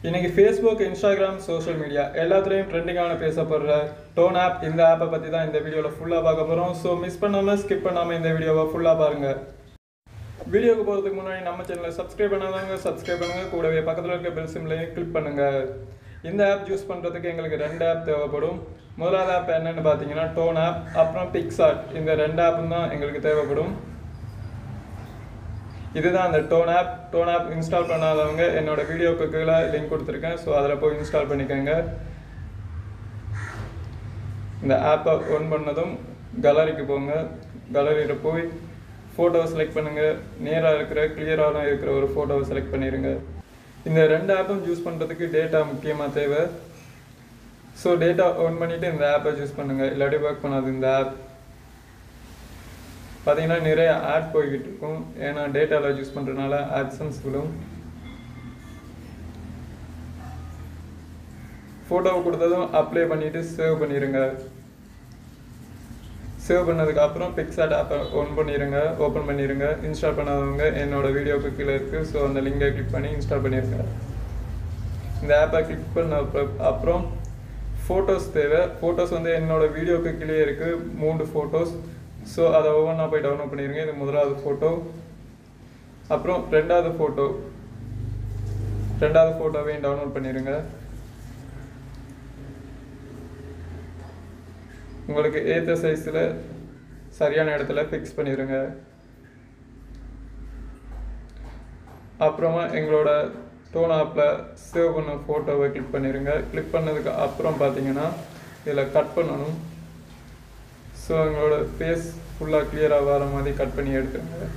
இன்னைக்கு Facebook Instagram social media எல்லாத்துலேயும் ட்ரெண்டிங்கான பேசப்படுற டோன் ஆப் இந்த ஆப்பை பற்றி தான் இந்த வீடியோவில் ஃபுல்லாக பார்க்க போகிறோம் ஸோ மிஸ் பண்ணாமல் ஸ்கிப் பண்ணாமல் இந்த வீடியோவை ஃபுல்லாக பாருங்கள் வீடியோக்கு போகிறதுக்கு முன்னாடி நம்ம சேனலை சப்ஸ்கிரைப் பண்ணாதவங்க சப்ஸ்கிரைப் பண்ணுங்கள் கூடவே பக்கத்தில் இருக்க பெல் சிம்லையும் கிளிக் பண்ணுங்கள் இந்த ஆப் யூஸ் பண்ணுறதுக்கு எங்களுக்கு ரெண்டு ஆப் தேவைப்படும் முதலாவது ஆப் என்னன்னு பார்த்தீங்கன்னா டோன் ஆப் அப்புறம் பிக்சார்ட் இந்த ரெண்டு ஆப்பும் தான் எங்களுக்கு தேவைப்படும் இதுதான் அந்த tone app tone app install பண்ணாதவங்க என்னோட வீடியோக்கு கீழே லிங்க் கொடுத்துருக்கேன் ஸோ அதில் போய் இன்ஸ்டால் பண்ணிக்கோங்க இந்த ஆப்பை ஒன் பண்ணதும் கேலரிக்கு போங்க கேலரியில் போய் ஃபோட்டோவை செலக்ட் பண்ணுங்கள் நேராக இருக்கிற கிளியராக இருக்கிற ஒரு ஃபோட்டோவை செலக்ட் பண்ணிடுங்க இந்த ரெண்டு ஆப்பும் யூஸ் பண்ணுறதுக்கு டேட்டா முக்கியமாக தேவை ஸோ டேட்டா ஆன் பண்ணிவிட்டு இந்த ஆப்பை யூஸ் பண்ணுங்கள் இல்லாட்டி ஒர்க் பண்ணாது இந்த ஆப் பார்த்தீங்கன்னா நிறைய ஆட் போய்கிட்டு இருக்கும் ஏன்னா டேட்டாவில் யூஸ் பண்ணுறதுனால ஆட்சன்ஸ் விடும் ஃபோட்டோவை கொடுத்ததும் அப்ளை பண்ணிவிட்டு சேவ் பண்ணிடுங்க சேவ் பண்ணதுக்கு அப்புறம் பிக்சாட் ஆப்பை ஓன் பண்ணிடுங்க ஓப்பன் பண்ணிடுங்க இன்ஸ்டால் பண்ணாதவங்க என்னோட வீடியோக்கு கீழே இருக்குது ஸோ அந்த லிங்கை கிளிக் பண்ணி இன்ஸ்டால் பண்ணிடுங்க இந்த ஆப்பை கிளிக் பண்ண அப்புறம் அப்புறம் ஃபோட்டோஸ் தேவை ஃபோட்டோஸ் வந்து என்னோட வீடியோக்கு கீழே இருக்குது மூணு ஃபோட்டோஸ் ஸோ அதை ஒவ்வொன்றா போய் டவுன்லோட் பண்ணிடுங்க இது முதலாவது ஃபோட்டோ அப்புறம் ரெண்டாவது ஃபோட்டோ ரெண்டாவது ஃபோட்டோவையும் டவுன்லோட் பண்ணிடுங்க உங்களுக்கு ஏற்ற சைஸில் சரியான இடத்துல ஃபிக்ஸ் பண்ணிடுங்க அப்புறமா எங்களோட டோன் ஆப்பில் சேவ் பண்ண ஃபோட்டோவை கிளிக் பண்ணிடுங்க கிளிக் பண்ணதுக்கு அப்புறம் பார்த்தீங்கன்னா இதில் கட் பண்ணணும் ஸோ எங்களோட ஃபேஸ் ஃபுல்லாக கிளியராக வர மாதிரி கட் பண்ணி எடுத்துருங்க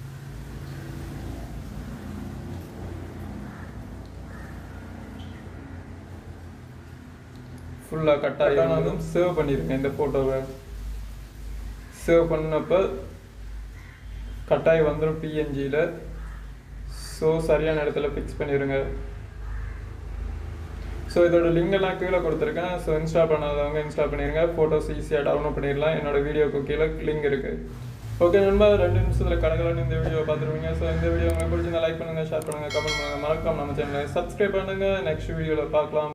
ஃபுல்லாக கட் ஆகினாலும் சேவ் பண்ணிடுங்க இந்த ஃபோட்டோவை சேவ் பண்ணப்போ கட்டாயி வந்துடும் பிஎன்ஜியில் ஸோ சரியான இடத்துல ஃபிக்ஸ் பண்ணிடுங்க ஸோ இதோட லிங்க் எல்லாம் கீழே கொடுத்துருக்கேன் ஸோ இன்ஸ்டால் பண்ணாதவங்க இன்ஸ்டால் பண்ணிடுங்க ஃபோட்டோஸ் ஈஸியாக டவுன்லோட் பண்ணிடலாம் என்னோட வீடியோக்கு கீழே லிங்க் இருக்குது ஓகே நண்பா ரெண்டு நிமிஷத்தில் கடகலன்னு இந்த வீடியோ பார்த்துருவீங்க ஸோ இந்த வீடியோ உங்களுக்கு பிடிச்சிருந்தா லைக் பண்ணுங்கள் ஷேர் பண்ணுங்கள் கமெண்ட் பண்ணுங்கள் மறக்காம நம்ம சேனலை சப்ஸ்கிரைப் பண்ணுங்கள் நெக்ஸ்ட் வீடியோவில் பார்க்கலாம்